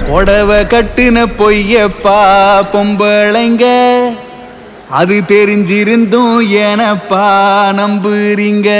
புடவ கட்டுன பொய்யப்பா பொம்பளைங்க அது தெரிஞ்சிருந்தும் எனப்பா நம்புறீங்க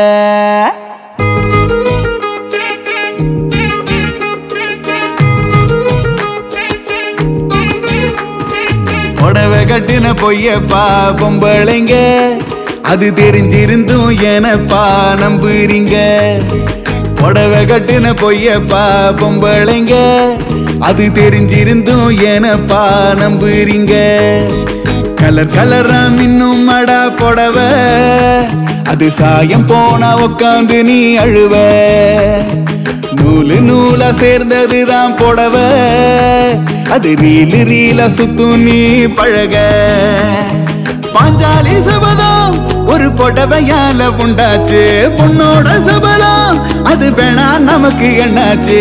புடவ கட்டுன பொய்யப்பா பொம்பளைங்க அது தெரிஞ்சிருந்தும் எனப்பா நம்புறீங்க புடவ கட்டுன பொய்யப்பா பொம்பளைங்க அது தெரிஞ்சிருந்தும் எனப்பா நம்புறீங்க கலர் கலரா மின்னும் மடா புடவ அது சாயம் போனா உக்காந்து நீ அழுவ நூலு நூலா சேர்ந்ததுதான் புடவ அது ரீலு ரீலா சுத்தும் நீ பழக பாஞ்சாலி சபதம் ஒரு புடவையால உண்டாச்சு பொண்ணோட சபலம் அது வேணா நமக்கு என்னாச்சு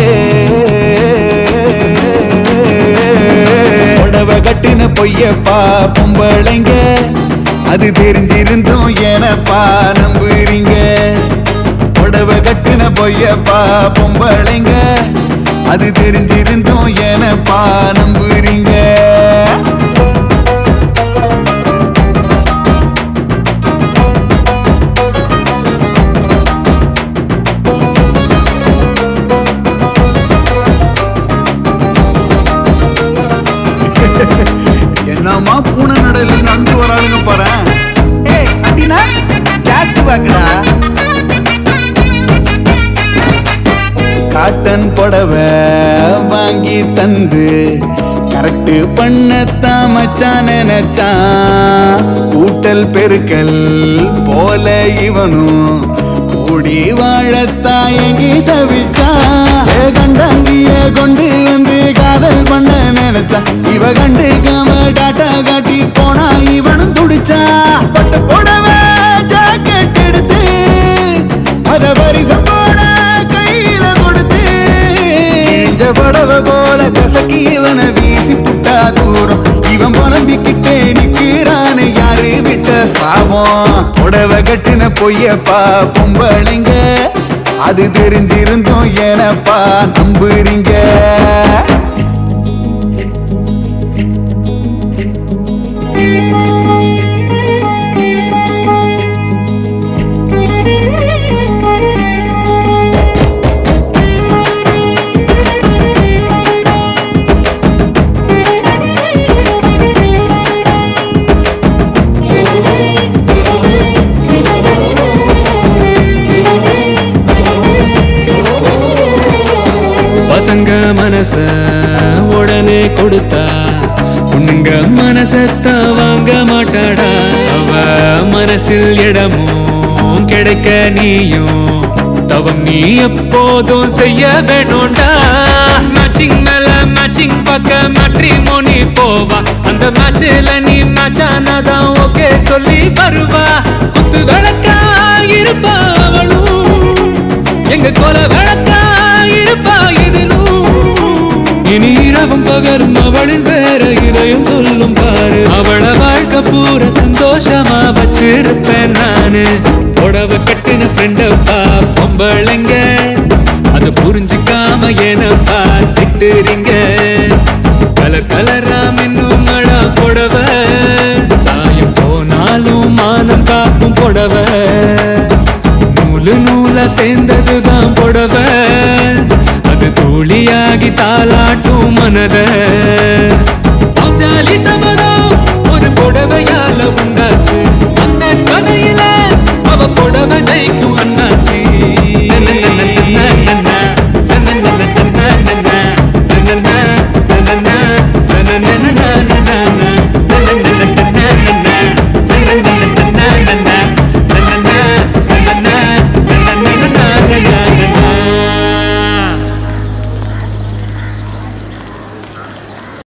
புடவை கட்டுன பொய்யப்பா பொம்பளைங்க அது தெரிஞ்சிருந்தும் எனப்பா நம்புறீங்க புடவை கட்டுன பொய்யப்பா பொம்பளைங்க அது தெரிஞ்சிருந்தும் எனப்பா நம்புறீங்க என்னம்மா பூனை நடையில நடந்து வராளுங்க பாரு ஏய் அப்படின்னா கேட்டு வாக்குடா காட்டன் புடவை வாங்கி தந்து கரெக்ட் பண்ணத்தான் மச்சான் நினைச்சான் கூட்டல் பெருக்கல் போல இவனும் கூடி வாழத்தான் எங்கி தவிச்சான் ஏ கண்டாங்கிய கொண்டு வந்து காதல் பண்ண நினைச்சான் இவ கண்டுக்காம டாட்டா காட்டி போனா இவனும் துடிச்சான் பட்டு புடவை ஜாக்கெட் எடுத்து அத பரிசம் போட கையில கொடுத்து இஞ்ச புடவை போல கசக்கி இவனை வீசி புட்டா தூரம் இவன் புலம்பிக்கிட்டே நிக்கிறானு யாரு விட்ட சாபம் புடவை கட்டின பொய்யப்பா பொம்பளைங்க அது தெரிஞ்சிருந்தும் எனப்பா நம்புறீங்க பசங்க மனச உடனே கொடுத்தா பொண்ணுங்க மனசத்த வாங்க மாட்டாடா அவ மனசில் இடமும் கிடைக்க நீயும் தவம் நீ எப்போதும் செய்ய வேணும்டா மேட்சிங் மேல மேட்சிங் பார்க்க மேட்ரிமோனி போவா அந்த மேட்ச்ல நீ மேட்சானதான் ஓகே சொல்லி வருவா குத்து விளக்கா இருப்பா அவளும் எங்க கோல விளக்கா இருப்பா இதிலும் இனி இரவும் பகரும் அவளின் பேர இதயம் சொல்லும் பாரு அவள வாழ்க்கை பூரா சந்தோஷமா வச்சிருப்பேன் நானு புடவை கட்டின ஃப்ரெண்டப்பா பொம்பளைங்க அது புரிஞ்சுக்காம ಏನப்பா திட்டுறீங்க கலர் கலரா மின்னும் மழை புடவை சாயம் போனாலும் மானம் காக்கும் புடவை நூலு நூலா சேர்ந்ததுதான் புடவை அது தூளியாகி தாலாட்டும் மனத பாஞ்சாலி சபதம் ஒரு புடவையால உண்டாச்சு அந்த